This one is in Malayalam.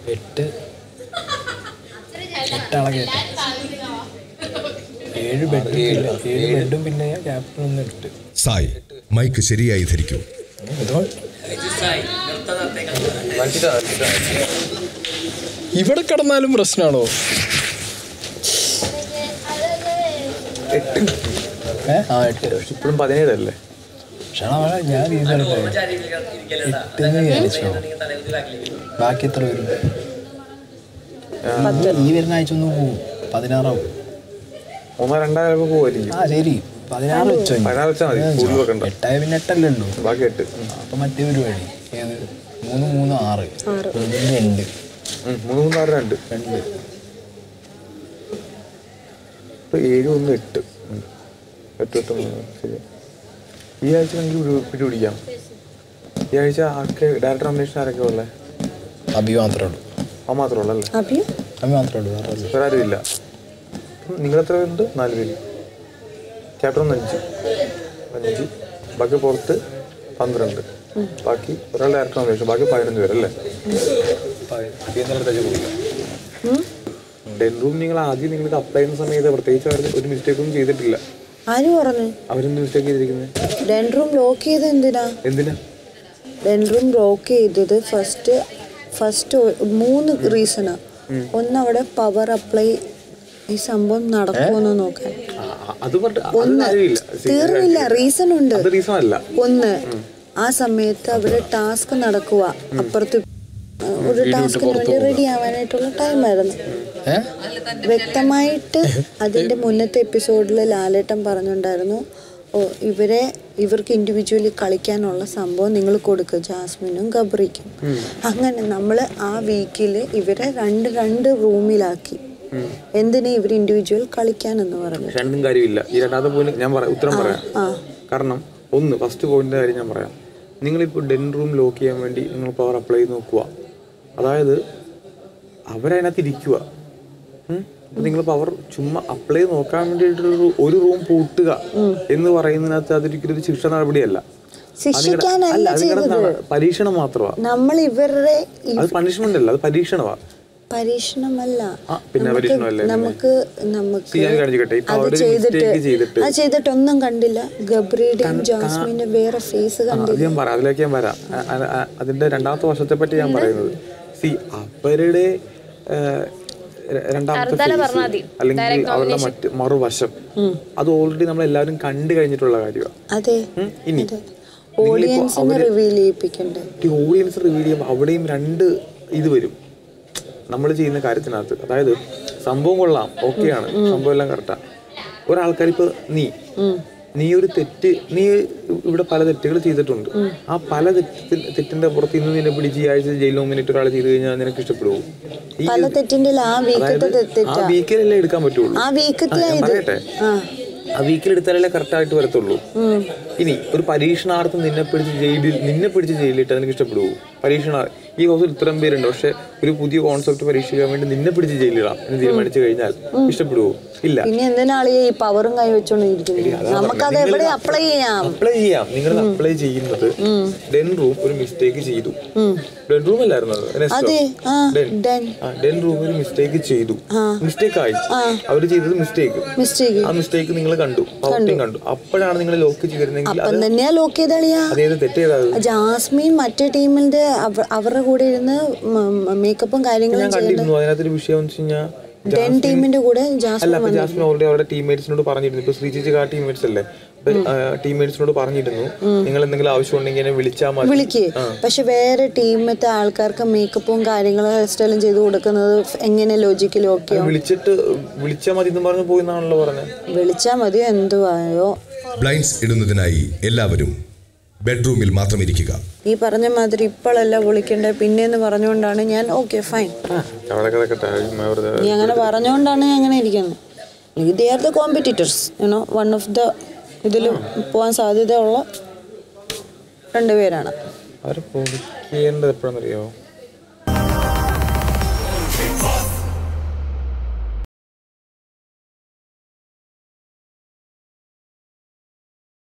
എട്ട് എട്ടാളെ കയറ്റാം ഏഴ് ബെഡും പിന്നെ ഏഴ് ബെഡും പിന്നെ ക്യാപ്റ്റൻ ഒന്ന് ഇട്ട് സായ് മൈക്ക് ശരിയായി ധരിക്കൂ ഇതോ ഇവിടെ കിടന്നാലും പ്രശ്നമാണോ ഏ ആ എട്ട് ഇപ്പോഴും പതിനേഴല്ലേ പക്ഷേ അവളെ ഞാൻ ഇതാണ് എട്ടെന്ന് വിചാരിച്ചോ ബാക്കി എത്ര വരും ഈ വരുന്ന ആഴ്ച ഒന്ന് പോവും പതിനാറാവും ഒന്നോ രണ്ടായിരം പോവായിരിക്കും ആ ശരി പതിനാറ് വെച്ചോ ഇനി. പതിനാറ് വെച്ചാൽ മതി കൂടുതൽ വെക്കണ്ട എട്ടായ പിന്നെ എട്ടല്ലേ ഉള്ളൂ ബാക്കി എട്ട് അപ്പൊ മറ്റേ പരിപാടി ഏത് മൂന്ന് മൂന്ന് ആറ് മൂന്ന് രണ്ട് ഉം, മൂന്ന് മൂന്ന് ആറ് രണ്ട് രണ്ട് ഇപ്പൊ ഏഴ് ഒന്ന് എട്ട് ഉം. എട്ട് എട്ട് മൂന്ന് ശരി ഈ ആഴ്ച നമുക്ക് പിടി- പിടിപിടിക്കാം ഈ ആഴ്ച ആർക്ക് ഡയറക്ടർ നോമിനേഷൻ ആരൊക്കെ ഉള്ളത് അഭി മാത്രമേ ഉള്ളൂ ആ മാത്രമേ ഉള്ളൂ അല്ലേ അഭിയോ അഭി മാത്രമേ ഉള്ളൂ വേറെ ആരും ഇല്ല. വേറെ ആരും ഇല്ല നിങ്ങൾ എത്ര പേരുണ്ട് നാല് പേര് ക്യാപ്റ്റൻ ഒന്ന് അഞ്ച് അഞ്ച് ബാക്കി പുറത്ത് പന്ത്രണ്ട് ബാക്കി ഒരാൾ ഡയറക്ടർ നോമിനേഷൻ ബാക്കി പതിനഞ്ച് പേരല്ലേ ഡെൻ റൂം നിങ്ങൾ ആദ്യം നിങ്ങൾക്ക് അപ്ലൈ ചെയ്യുന്ന സമയത്ത് പ്രത്യേകിച്ച് അവർ ഒരു മിസ്റ്റേക്കും ചെയ്തിട്ടില്ല ആര് പറഞ്ഞു അവരെന്ത് മിസ്റ്റേക്ക് ചെയ്തിരിക്കുന്നത് ഡെൻ റൂം ലോക്ക് ചെയ്ത് എന്തിനാ എന്തിനാ ഡെൻ റൂം ലോക്ക് ചെയ്തത് ഫസ്റ്റ് ഫസ്റ്റ് മൂന്ന് റീസണാ ഒന്ന് അവിടെ പവർ അപ്ലൈ ഈ സംഭവം നടക്കുമെന്ന് നോക്കാൻ ആ, ആ, അത് പറഞ്ഞിട്ട് അത് ഒന്ന് കാര്യമില്ല തീർന്നില്ല റീസൺ ഉണ്ട് അത് റീസൺ അല്ല ഒന്ന് ആ സമയത്ത് അവിടെ ടാസ്ക് നടക്കുക അപ്പുറത്ത് ഒരു ടാസ്കിന് വേണ്ടി റെഡി ആവാനായിട്ടുള്ള ടൈമായിരുന്നു ഏ വ്യക്തമായിട്ട് അതിന്റെ മുന്നത്തെ എപ്പിസോഡിൽ ലാലേട്ടൻ പറഞ്ഞിട്ടുണ്ടായിരുന്നു ഓ ഇവരെ ഇവർക്ക് ഇൻഡിവിജ്വലി കളിക്കാനുള്ള സംഭവം നിങ്ങൾ കൊടുക്കുക ജാസ്മിനും ഗബ്രിക്കും അങ്ങനെ നമ്മൾ ആ വീക്കിൽ ഇവരെ രണ്ട് രണ്ട് റൂമിലാക്കി എന്തിനാ ഇവർ ഇൻഡിവിജ്വൽ കളിക്കാനെന്ന് പറഞ്ഞു രണ്ടും കാര്യമില്ല ഈ രണ്ടാമത്തെ പോയിന്റ് ഞാൻ പറയാം ഉത്തരം പറയാം കാരണം ഒന്ന് ഫസ്റ്റ് പോയിന്റിന്റെ കാര്യം ഞാൻ പറയാം നിങ്ങളിപ്പോൾ ഡെൻ റൂം ലോക്ക് ചെയ്യാൻ വേണ്ടി നിങ്ങൾ പവർ അപ്ലൈ ചെയ്ത് നോക്കുക അതായത് അവരതിനകത്ത് ഇരിക്കുക നിങ്ങൾ പവർ ചുമ്മാ അപ്ലൈ ചെയ്ത് നോക്കാൻ വേണ്ടിയിട്ടൊരു ഒരു റൂം പൂട്ടുക എന്ന് പറയുന്നതിനകത്ത് അതൊരിക്കലും ഒരു ശിക്ഷ നടപടിയല്ല അത് നിങ്ങടെ- ശിക്ഷിക്കാനല്ല അല്ല അത് നിങ്ങളുടെ നട- പരീക്ഷണം മാത്രമാണ് നമ്മൾ ഇവരുടെ ഈ അത് പണിഷ്മെന്റ് അല്ല അത് പരീക്ഷണമാണ് പരീക്ഷണമല്ല ആ പിന്നെ പരീക്ഷണമല്ലേ നമുക്ക് നമുക്ക് ഞാൻ കാണിക്കട്ടെ ഇപ്പൊ അത് അവര് ചെയ്തിട്ട് മിസ്റ്റേക്ക് ചെയ്തിട്ട് അത് ചെയ്തിട്ടൊന്നും കണ്ടില്ല ഗബ്രിയുടെയും ജാസ്മിന്റെ വേറെ ഫേസ് ആ, അത് ഞാൻ പറയാം അതിലേക്ക് ഞാൻ വരാം അ- അ- അ- അതിന്റെ രണ്ടാമത്തെ വർഷത്തെ പറ്റി ഞാൻ പറയുന്നത് സി അവരുടെ ആ, ര- രണ്ടാമത്തെ phase, അല്ലെങ്കിൽ അവരുടെ മറ്റ് മറുവശം അത് ഓൾറെഡി നമ്മൾ എല്ലാവരും കണ്ടു കഴിഞ്ഞിട്ടുള്ള കാര്യമാണ് അതെ ഇനി ഓഡിയൻസിനെ റിവീൽ ചെയ്യിപ്പിക്കണ്ടേ ഈ ഓഡിയൻസ് റിവീൽ ചെയ്യുമ്പോൾ അവിടെയും രണ്ട് ഇത് വരും നമ്മൾ ചെയ്യുന്ന കാര്യത്തിനകത്ത് അതായത് സംഭവം കൊള്ളാം ഓക്കെയാണ് സംഭവം എല്ലാം കറക്റ്റാണ് ഒരാൾക്കാർ ഇപ്പൊ നീ നീ ഒരു തെറ്റ് നീ ഇവിടെ പല തെറ്റുകൾ ചെയ്തിട്ടുണ്ട് ആ പല തെറ്റിൽ തെറ്റിന്റെ പുറത്ത് ഇന്ന് നിന്നെ പിടിച്ച് ഈ ആഴ്ച ജയിൽ നോമിനേറ്റ് ഒരാൾ ചെയ്ത് കഴിഞ്ഞാൽ നിനക്ക് ഇഷ്ടപ്പെടുവോ ഈ പല തെറ്റിന്റെ ആ വീക്കത്തെ തെറ്റ് ആ വീക്കിലല്ലേ എടുക്കാൻ പറ്റുള്ളൂ ആ വീക്കത്തിലാ ഞാൻ ഇത് പറയട്ടെ ആ ആ വീക്കിൽ എടുത്താലല്ലേ കറക്റ്റ് ആയിട്ട് വരത്തുള്ളൂ ഇനി ഒരു പരീക്ഷണാർത്ഥം നിന്നെ പിടിച്ച് ജയിലിൽ നിന്നെ പിടിച്ച് ജയിലിട്ട് നിനക്ക് ഇഷ്ടപ്പെടുവോ പരീക്ഷണ ഈ ഹൗസിൽ ഇത്രയും പേരുണ്ട് പക്ഷെ ഒരു പുതിയ കോൺസെപ്റ്റ് പരീക്ഷിക്കാൻ വേണ്ടി നിന്നെ പിടിച്ച് ജയിലിടാം എന്ന് തീരുമാനിച്ചു കഴിഞ്ഞാൽ ഇഷ്ടപ്പെടുവോ ഇല്ല പിന്നെ എന്തിനാളിയെ ഈ പവറും കൈ വെച്ചോണ്ടിരിക്കുന്നത് നമുക്കത് എവിടെ അപ്ലൈ ചെയ്യാം അപ്ലൈ ചെയ്യാം നിങ്ങൾ അപ്ലൈ ചെയ്യുന്നത് ഡെൻ റൂം ഒരു മിസ്റ്റേക്ക് ചെയ്തു ഡെൻ റൂം അല്ലായിരുന്നു അത്? നെസ്റ്റോ? അതെ ആ ഡെൻ ഡെൻ ആ, ഡെൻ റൂം ഒരു മിസ്റ്റേക്ക് ചെയ്തു മിസ്റ്റേക്ക് ആയി അവർ ചെയ്തത് മിസ്റ്റേക്ക് മിസ്റ്റേക്ക് ആ മിസ്റ്റേക്ക് നിങ്ങൾ കണ്ടു പവർട്ടിങ് കണ്ടു അപ്പോഴാണ് നിങ്ങൾ ലോക്ക് ചെയ്തിരുന്നെങ്കിൽ അത് അപ്പം തന്നെയാ ലോക്ക് ചെയ്തളിയാ അതേത് തെറ്റ് ചെയ്തത് ജാസ്മിൻ മറ്റേ ടീമിന്റെ അവ- അവരുടെ കൂടെ ഇരുന്ന് മേക്കപ്പും കാര്യങ്ങളും ഞാൻ കണ്ടിരുന്നു അതിനകത്തൊരു വിഷയം എന്ന് വെച്ച് കഴിഞ്ഞാൽ ഡെൻ ടീമിന്റെ കൂടെ അല്ല ജാസ്മിൻ അപ്പൊ ജാസ്മിൻ ഓൾറെഡി അവരുടെ ടീംമേറ്റ്സിനോട് പറഞ്ഞിരുന്നു ഇപ്പൊ ശ്രീചേച്ചി ആ ടീംമേറ്റ്സ് അല്ലേ ടീംമേറ്റ്സിനോട് പറഞ്ഞിരുന്നു നിങ്ങൾ എന്തെങ്കിലും ആവശ്യം ഉണ്ടെങ്കിൽ എന്നെ വിളിച്ചാൽ മതി വിളിക്ക് പക്ഷെ വേറെ ടീമത്തെ ആൾക്കാർക്ക് മേക്കപ്പും കാര്യങ്ങളും ഹെയർ സ്റ്റൈലും ചെയ്ത് കൊടുക്കുന്നത് എങ്ങനെ ലോജിക്കൽ ഓക്കെ വിളിച്ചിട്ട് വിളിച്ചാൽ മതി എന്ന് പറഞ്ഞു പോയി എന്നാണല്ലോ പറഞ്ഞത് വിളിച്ചാൽ മതിയോ എന്തുവായോ ബ്ലൈൻഡ്സ് ഇടുന്നതിനായി എല്ലാവരും ബെഡ്റൂമിൽ മാത്രം ഇരിക്കുക ഈ പറഞ്ഞ മാതിരി ഇപ്പോഴല്ല വിളിക്കണ്ടേ പിന്നെന്ന് പറഞ്ഞുകൊണ്ടാണ് ഞാൻ ഓക്കെ ഫൈൻ അവിടെ കിടക്കട്ടെ ചുമ്മാ വെറുതെ നീ അങ്ങനെ പറഞ്ഞുകൊണ്ടാണ് ഞാൻ അങ്ങനെ ഇരിക്കുന്നത് എനിക്ക് they are the competitors you know one of the ഇതിൽ പോകാൻ സാധ്യതയുള്ള രണ്ടുപേരാണ് അവരെ പൊളിക്കേണ്ടത് എപ്പോഴാണെന്നറിയാമോ